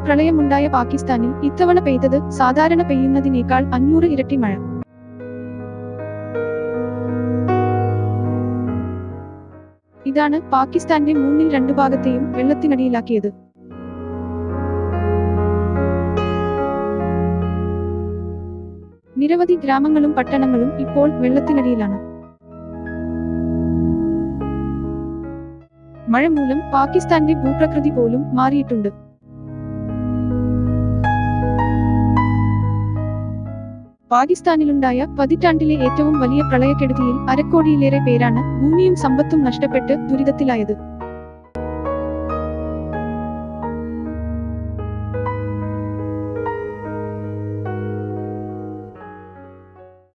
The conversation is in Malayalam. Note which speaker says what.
Speaker 1: പ്രളയമുണ്ടായ പാകിസ്ഥാനിൽ ഇത്തവണ പെയ്തത് സാധാരണ പെയ്യുന്നതിനേക്കാൾ അഞ്ഞൂറ് ഇരട്ടി മഴ ഇതാണ് പാകിസ്ഥാന്റെ മൂന്നിൽ രണ്ടു ഭാഗത്തെയും വെള്ളത്തിനടിയിലാക്കിയത് നിരവധി ഗ്രാമങ്ങളും പട്ടണങ്ങളും ഇപ്പോൾ വെള്ളത്തിനടിയിലാണ് മഴ മൂലം പാകിസ്ഥാന്റെ ഭൂപ്രകൃതി പോലും മാറിയിട്ടുണ്ട് പാകിസ്ഥാനിലുണ്ടായ പതിറ്റാണ്ടിലെ ഏറ്റവും വലിയ പ്രളയക്കെടുതിയിൽ അരക്കോടിയിലേറെ പേരാണ് ഭൂമിയും സമ്പത്തും നഷ്ടപ്പെട്ട് ദുരിതത്തിലായത്